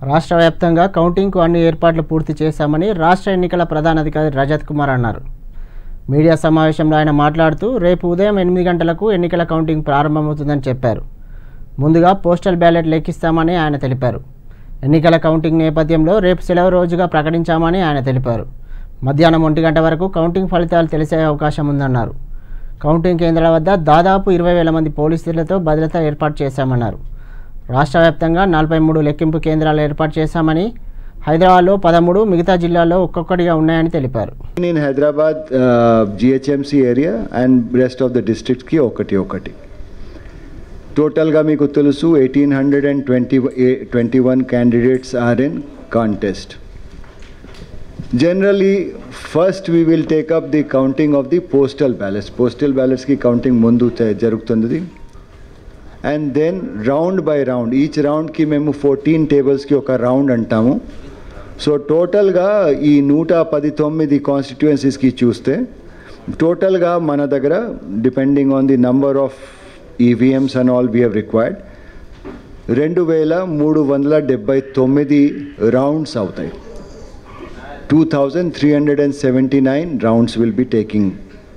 రాష్ట్ర వ్యాప్తంగా కౌంటింగ్కు అన్ని ఏర్పాట్లు పూర్తి చేశామని రాష్ట్ర ఎన్నికల ప్రధానాధికారి రజత్ కుమార్ అన్నారు మీడియా సమావేశంలో ఆయన మాట్లాడుతూ రేపు ఉదయం ఎనిమిది గంటలకు ఎన్నికల కౌంటింగ్ ప్రారంభమవుతుందని చెప్పారు ముందుగా పోస్టల్ బ్యాలెట్ లెక్కిస్తామని ఆయన తెలిపారు ఎన్నికల కౌంటింగ్ నేపథ్యంలో రేపు సెలవు రోజుగా ప్రకటించామని ఆయన తెలిపారు మధ్యాహ్నం ఒంటి గంట వరకు కౌంటింగ్ ఫలితాలు తెలిసే అవకాశం ఉందన్నారు కౌంటింగ్ కేంద్రాల వద్ద దాదాపు ఇరవై వేల మంది పోలీసులతో భద్రత ఏర్పాటు చేశామన్నారు రాష్ట్ర వ్యాప్తంగా నలభై మూడు లెక్కింపు కేంద్రాలు ఏర్పాటు చేశామని హైదరాబాద్లో పదమూడు మిగతా జిల్లాల్లో ఒక్కొక్కటిగా ఉన్నాయని తెలిపారు in Hyderabad, uh, GHMC area and rest of the districts కి ఒకటి ఒకటి టోటల్గా మీకు తెలుసు eighteen hundred and twenty twenty one candidates are in contest generally first we will take up the counting of the postal ballots postal బ్యాలెట్స్కి counting ముందు జ- జరుగుతుంది and then round by round each రౌండ్కి మేము ఫోర్టీన్ టేబుల్స్కి ఒక round అంటాము so టోటల్గా ఈ నూట పది తొమ్మిది కాన్స్టిట్యుయెన్సీస్కి చూస్తే టోటల్గా మన దగ్గర depending on the number of EVMs and all we have required రెండు వేల మూడు వందల డెబ్బై తొమ్మిది రౌండ్స్ అవుతాయి two thousand three hundred and seventy nine rounds will be taking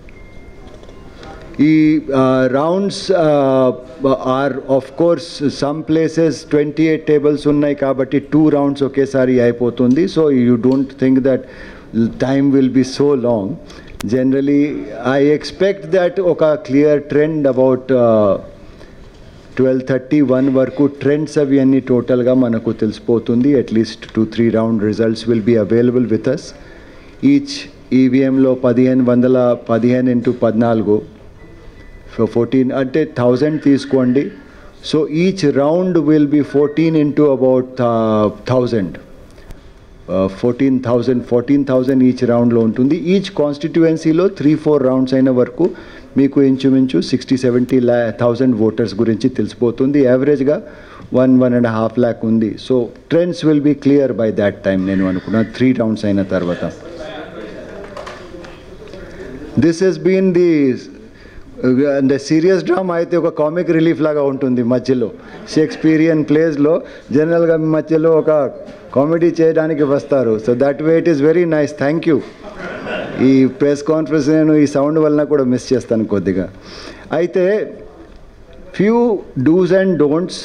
ఈ rounds are of course some places twenty eight tables ఉన్నాయి కాబట్టి టూ రౌండ్స్ ఒకేసారి అయిపోతుంది so you don't think that time will be so long generally I expect that ఒక clear trend about twelve thirty one వరకు trends అవి అన్ని టోటల్గా మనకు తెలిసిపోతుంది at least two three round results will be available with us each ఈవీఎంలో పదిహేను వందల పదిహేను ఇంటూ పద్నాలుగు సో ఫోర్టీన్ అంటే థౌజండ్ తీసుకోండి so each round will be fourteen into about thousand fourteen thousand fourteen thousand each రౌండ్లో ఉంటుంది ఈచ్ కాన్స్టిట్యుయెన్సీలో త్రీ ఫోర్ రౌండ్స్ అయిన వరకు మీకు ఇంచుమించు సిక్స్టీ సెవెంటీ ల్యా థౌజండ్ ఓటర్స్ గురించి తెలిసిపోతుంది యావరేజ్గా one one and half lakh ఉంది so trends will be clear by that time నేను అనుకున్నాను త్రీ రౌండ్స్ అయిన తర్వాత దిస్ హెస్ బీన్ ది అంటే సీరియస్ డ్రామా అయితే ఒక కామిక్ రిలీఫ్ లాగా ఉంటుంది మధ్యలో షేక్స్పీరియన్ ప్లేస్లో జనరల్గా మధ్యలో ఒక కామెడీ చేయడానికి వస్తారు so that way it is very nice thank you ఈ ప్రెస్ కాన్ఫరెన్స్ నేను ఈ సౌండ్ వలన కూడా మిస్ చేస్తాను కొద్దిగా అయితే few dos and don'ts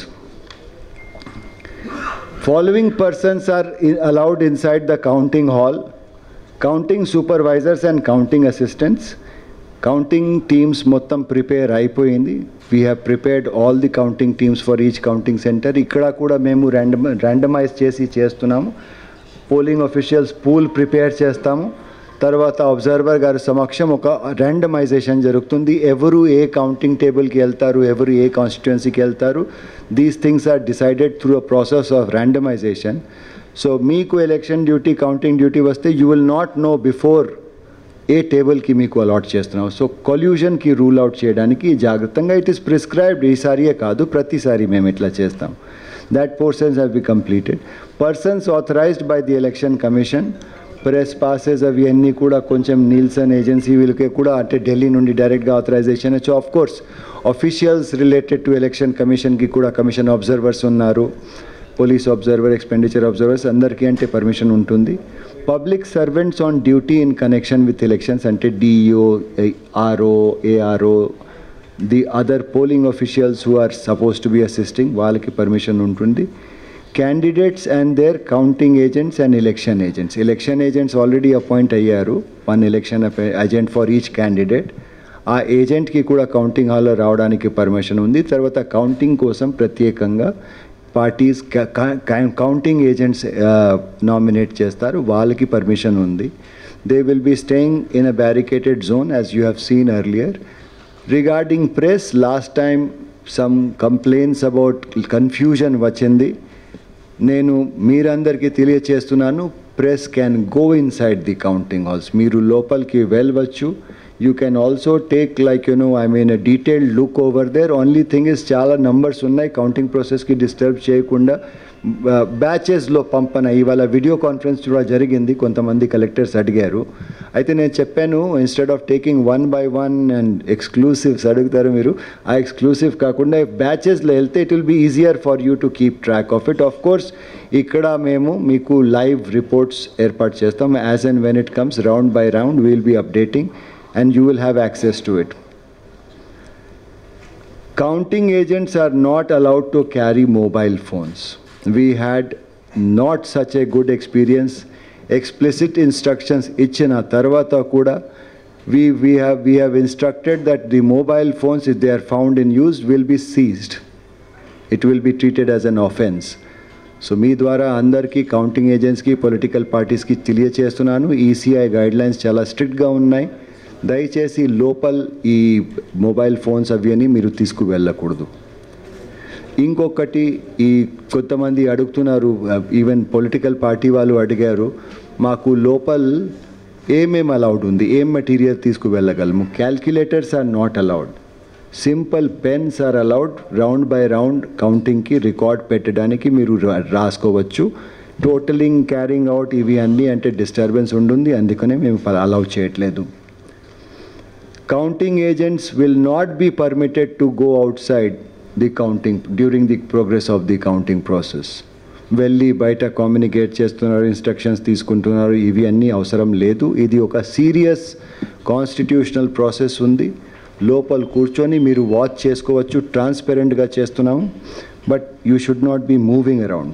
following persons are allowed inside the counting hall counting supervisors and counting assistants counting teams మొత్తం prepare అయిపోయింది we have prepared all the counting teams for each counting centre ఇక్కడ కూడా మేము random randomise చేసి చేస్తున్నాము polling officials pool prepare చేస్తాము తర్వాత observer గారి సమక్షం ఒక ర్యాండమైజేషన్ జరుగుతుంది ఎవరు ఏ కౌంటింగ్ టేబుల్కి వెళ్తారు ఎవరు ఏ కాన్స్టిట్యుయెన్సీకి వెళ్తారు these things are decided through a process of randomisation so మీకు ఎలక్షన్ డ్యూటీ కౌంటింగ్ డ్యూటీ వస్తే you will not know before ఏ టేబుల్కి మీకు అలాట్ చేస్తున్నాం సో కొల్యూషన్కి రూల్ అవుట్ చేయడానికి జాగ్రత్తగా ఇట్ ఈస్ ప్రిస్క్రైబ్డ్ ఈసారియే కాదు ప్రతిసారి మేము ఇట్లా చేస్తాం that portions have be completed persons authorised by the election commission press passes అవి అన్నీ కూడా కొంచెం నీల్సన్ ఏజెన్సీ వీళ్ళకి కూడా అంటే ఢిల్లీ నుండి డైరెక్ట్గా ఆథరైజేషన్ వచ్చి of course officials related to election కమిషన్కి కూడా కమిషన్ అబ్జర్వర్స్ ఉన్నారు పోలీస్ అబ్జర్వర్ ఎక్స్పెండిచర్ అబ్జర్వర్స్ అందరికీ అంటే పర్మిషన్ ఉంటుంది public servants on duty in connection with elections అంటే DEO RO ARO the other polling officials who are suppose to be assisting వాళ్ళకి permission ఉంటుంది candidates and their counting agents and election agents election agents already appoint అయ్యారు one election agent for each candidate ఆ ఏజెంట్కి కూడా counting హాల్లో రావడానికి permission ఉంది తర్వాత కౌంటింగ్ కోసం ప్రత్యేకంగా పార్టీస్ కౌంటింగ్ ఏజెంట్స్ నామినేట్ చేస్తారు వాళ్ళకి పర్మిషన్ ఉంది they will be staying in a barricaded zone as you have seen earlier regarding press last time some complaints about confusion వచ్చింది నేను మీరందరికీ తెలియచేస్తున్నాను press can go inside the counting halls మీరు లోపలికి వెళ్ళవచ్చు You can also take like, you know, I mean, a detailed look over there. Only thing is చాలా numbers ఉన్నాయి counting ప్రాసెస్కి డిస్టర్బ్ చేయకుండా బ్యాచెస్లో పంపన ఇవాళ వీడియో కాన్ఫరెన్స్ కూడా జరిగింది కొంతమంది కలెక్టర్స్ అడిగారు అయితే నేను చెప్పాను instead of taking one by one and exclusives అడుగుతారు మీరు ఆ ఎక్స్క్లూసివ్ కాకుండా బ్యాచెస్లో వెళ్తే it will be easier for you to keep track of it of course ఇక్కడ మేము మీకు లైవ్ రిపోర్ట్స్ ఏర్పాటు చేస్తాం as and when it comes round by round will be updating and you will have access to it counting agents are not allowed to carry mobile phones. We had not such a good experience. Explicit instructions ఇచ్చిన తర్వాత కూడా we, we, have, we have instructed that the mobile phones, if they are found in use, will be seized. It will be treated as an offense. So మీ ద్వారా అందరికీ counting ఏజెంట్స్కి political పార్టీస్కి తెలియచేస్తున్నాను ECI guidelines చాలా స్ట్రిక్ట్గా ఉన్నాయి దయచేసి లోపల్ ఈ మొబైల్ ఫోన్స్ అవి అని మీరు తీసుకువెళ్ళకూడదు ఇంకొకటి ఈ కొంతమంది అడుగుతున్నారు ఈవెన్ పొలిటికల్ పార్టీ వాళ్ళు అడిగారు మాకు లోపల్ ఏమేం అలౌడ్ ఉంది ఏం మెటీరియల్ తీసుకువెళ్ళగలము calculators are not allowed simple pens are allowed round by round కౌంటింగ్కి రికార్డ్ పెట్టడానికి మీరు రా- రాసుకోవచ్చు టోటలింగ్ క్యారింగ్ అవుట్ ఇవి అన్నీ అంటే డిస్టర్బెన్స్ ఉంటుంది అందుకనే మేము అలౌ చేయట్లేదు counting agents will not be permitted to go outside the counting during the progress of the counting process వెళ్ళి బయట కమ్యూనికేట్ చేస్తున్నారు ఇన్స్ట్రక్షన్స్ తీసుకుంటున్నారు ఇవి అన్నీ అవసరం లేదు ఇది ఒక సీరియస్ కాన్స్టిట్యూషనల్ ప్రాసెస్ ఉంది లోపల కూర్చొని మీరు వాచ్ చేసుకోవచ్చు ట్రాన్స్పరెంట్గా చేస్తున్నాము but you should not be moving around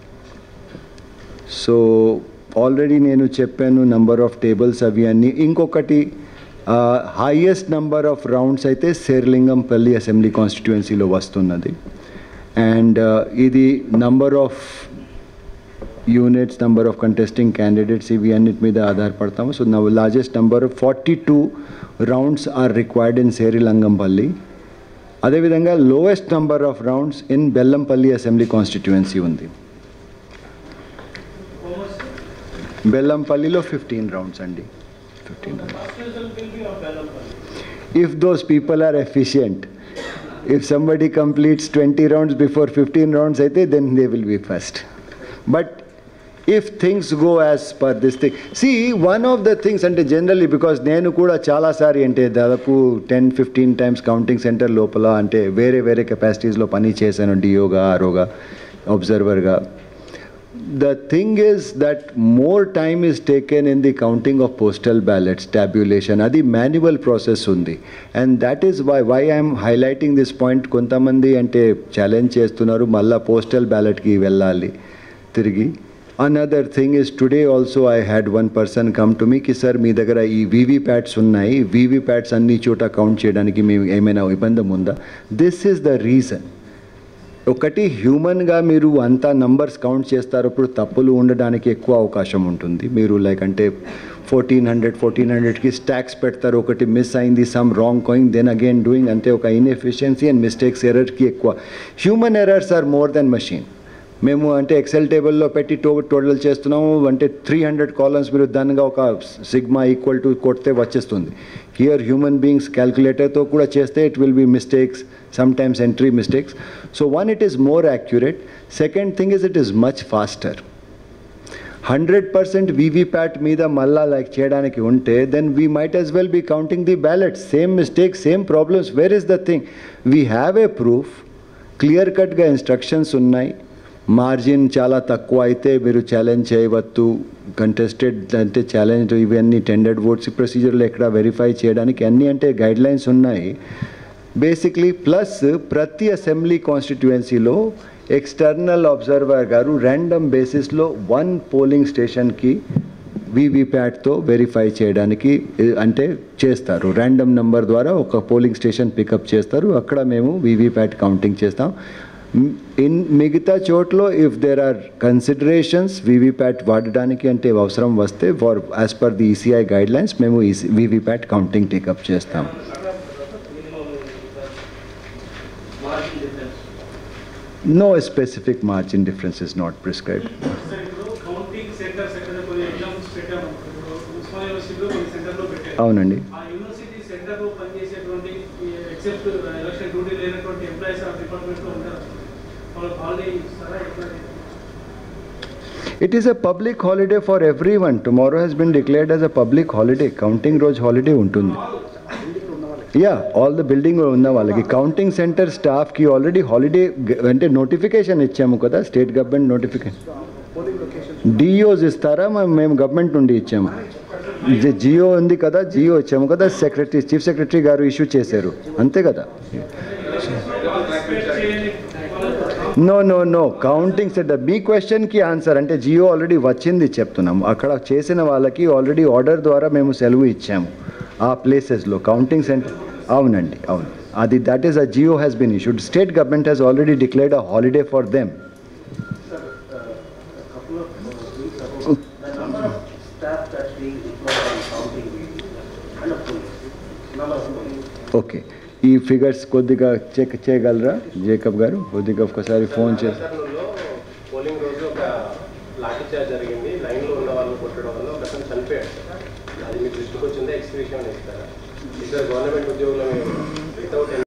so already నేను చెప్పాను నంబర్ ఆఫ్ టేబుల్స్ అవి అన్నీ ఇంకొకటి హైయెస్ట్ నంబర్ ఆఫ్ రౌండ్స్ అయితే శేర్లింగంపల్లి అసెంబ్లీ కాన్స్టిట్యుయెన్సీలో వస్తున్నది అండ్ ఇది number of units number of contesting candidates ఇవి అన్నిటి మీద ఆధారపడతాము so now largest number forty two rounds are required in Serilingampally అదేవిధంగా lowest number of rounds in Bellampally assembly constituency ఉంది బెల్లంపల్లిలో ఫిఫ్టీన్ రౌండ్స్ అండి fifteen if those people are efficient if somebody completes 20 rounds before 15 rounds అయితే then they will be first but if things go as per this thing see one of the things అంటే generally because నేను కూడా చాలాసారి అంటే దాదాపు ten fifteen times counting centre లోపల అంటే వేరే వేరే కెపాసిటీస్లో పని చేశాను డిఓగా ఆరోగా అబ్జర్వర్గా the thing is that more time is taken in the counting of postal ballots tabulation అది manual process ఉంది and that is why why i am highlighting this point కొంతమంది అంటే ఛాలెంజ్ చేస్తున్నారు మళ్ళా పోస్టల్ బ్యాలెట్కి వెళ్ళాలి తిరిగి another thing is today also I had one person come to me కి సార్ మీ దగ్గర ఈ వీవీ ప్యాడ్స్ ఉన్నాయి వీవీ ప్యాడ్స్ అన్ని చోట కౌంట్ చేయడానికి మేము ఏమైనా ఇబ్బంది ఉందా దిస్ ఈస్ ద రీజన్ ఒకటి హ్యూమన్గా మీరు అంతా నంబర్స్ కౌంట్ చేస్తారు అప్పుడు తప్పులు ఉండడానికి ఎక్కువ అవకాశం ఉంటుంది మీరు లైక్ అంటే ఫోర్టీన్ హండ్రెడ్ ఫోర్టీన్ హండ్రెడ్కి స్టాక్స్ పెడతారు ఒకటి మిస్ అయింది some wrong going then again doing అంటే ఒక ఇన్ఎఫిషియన్సీ అండ్ మిస్టేక్స్ ఎర్రర్కి ఎక్కువ human errors are more than machine మేము అంటే ఎక్సెల్ టేబుల్లో పెట్టి టో టోటల్ చేస్తున్నాము అంటే త్రీ హండ్రెడ్ కాలమ్స్ మీరు దానిగా ఒక సిగ్మా ఈక్వల్ టు కొడితే వచ్చేస్తుంది హియర్ హ్యూమన్ బీయింగ్స్ క్యాల్కులేటర్తో కూడా చేస్తే it will be mistakes some times entry mistakes so one it is more accurate second thing is it is much faster hundred percent VVPAT మీద మళ్ళా లైక్ చేయడానికి ఉంటే then we might as well be counting the ballot same mistake same problems where is the thing we have a proof clear కట్గా instructions ఉన్నాయి margin చాలా తక్కువ అయితే మీరు ఛాలెంజ్ చేయవద్దు కంటెస్టెడ్ అంటే ఛాలెంజ్ ఇవన్నీ టెండర్డ్ ఓట్స్ ప్రొసీజర్లో ఎక్కడ వెరిఫై చేయడానికి అన్నీ అంటే గైడ్లైన్స్ ఉన్నాయి బేసిక్లీ ప్లస్ ప్రతి అసెంబ్లీ కాన్స్టిట్యుయెన్సీలో ఎక్స్టర్నల్ అబ్జర్వర్ గారు ర్యాండమ్ బేసిస్లో వన్ పోలింగ్ స్టేషన్కి వీవీప్యాట్తో వెరిఫై చేయడానికి ఏ- అంటే చేస్తారు ర్యాండమ్ నెంబర్ ద్వారా ఒక పోలింగ్ స్టేషన్ పికప్ చేస్తారు అక్కడ మేము వీవీప్యాట్ కౌంటింగ్ చేస్తాం మ్- ఇన్ మిగతా చోట్ల if there are considerations VVPAT వాడడానికి అంటే అవసరం వస్తే for as per the ECI guidelines మేము ఈసీ వీవీప్యాట్ కౌంటింగ్ టేకప్ చేస్తాం no specific margin difference is not prescribed sir ఇప్పుడు కౌంటింగ్ సెంటర్స్ ఎక్కడ కొన్ని ఎగ్జామ్స్ పెట్టాము ఇప్పుడు ఉస్మానియా యూనివర్సిటీలో కొన్ని సెంటర్లో పెట్టాము అవునండి ఆ యూనివర్సిటీ సెంటర్లో పనిచేసేటువంటి ఎక్సెప్ట్ ఎలక్షన్ డ్యూటీ లేనటువంటి ఎంప్లాయీస్ ఆ డిపార్ట్మెంట్లో ఉంటారు వాళ్ళకి హాలిడే ఇస్తారా ఎట్లా It is a public holiday for everyone. Tomorrow has been declared as a public holiday. Counting రోజు హాలిడే ఉంటుంది యా ఆల్ ద బిల్డింగ్ ఉన్న వాళ్ళకి కౌంటింగ్ సెంటర్ స్టాఫ్కి ఆల్రెడీ హాలిడే అంటే నోటిఫికేషన్ ఇచ్చాము కదా స్టేట్ గవర్నమెంట్ నోటిఫికేషన్ డిఓస్ ఇస్తారా మేము మేము గవర్నమెంట్ నుండి ఇచ్చాము జి- జియో ఉంది కదా జియో ఇచ్చాము కదా సెక్రటరీ చీఫ్ సెక్రటరీ గారు ఇష్యూ చేశారు అంతే కదా no no no counting centre మీ క్వశ్చన్కి ఆన్సర్ అంటే జియో ఆల్రెడీ వచ్చింది చెప్తున్నాము అక్కడ చేసిన వాళ్ళకి ఆల్రెడీ ఆర్డర్ ద్వారా మేము సెలవు ఇచ్చాము ఆ ప్లేసెస్లో కౌంటింగ్ సెంటర్ అవునండి అవును అది that is a GO has been issued state government has already declared a holiday for them staff that's being deployed on counting and a police. None of police. Okay ఈ figures కొద్దిగా check చేయగలరా Jacob గారు కొద్దిగా ఒకసారి phone చేసి కర్నూలులో polling రోజు ఒక లాఠీ చార్జ్ జరిగింది లైన్లో ఉన్న వాళ్ళని కొట్టడం వల్ల ఒక అతను చనిపోయాడు అది మీ దృష్టికి వచ్చిందా ఎక్స్క్యూషన్ ఇస్తారా ఇద్దరు గవర్నమెంట్ ఉద్యోగులు వితౌట్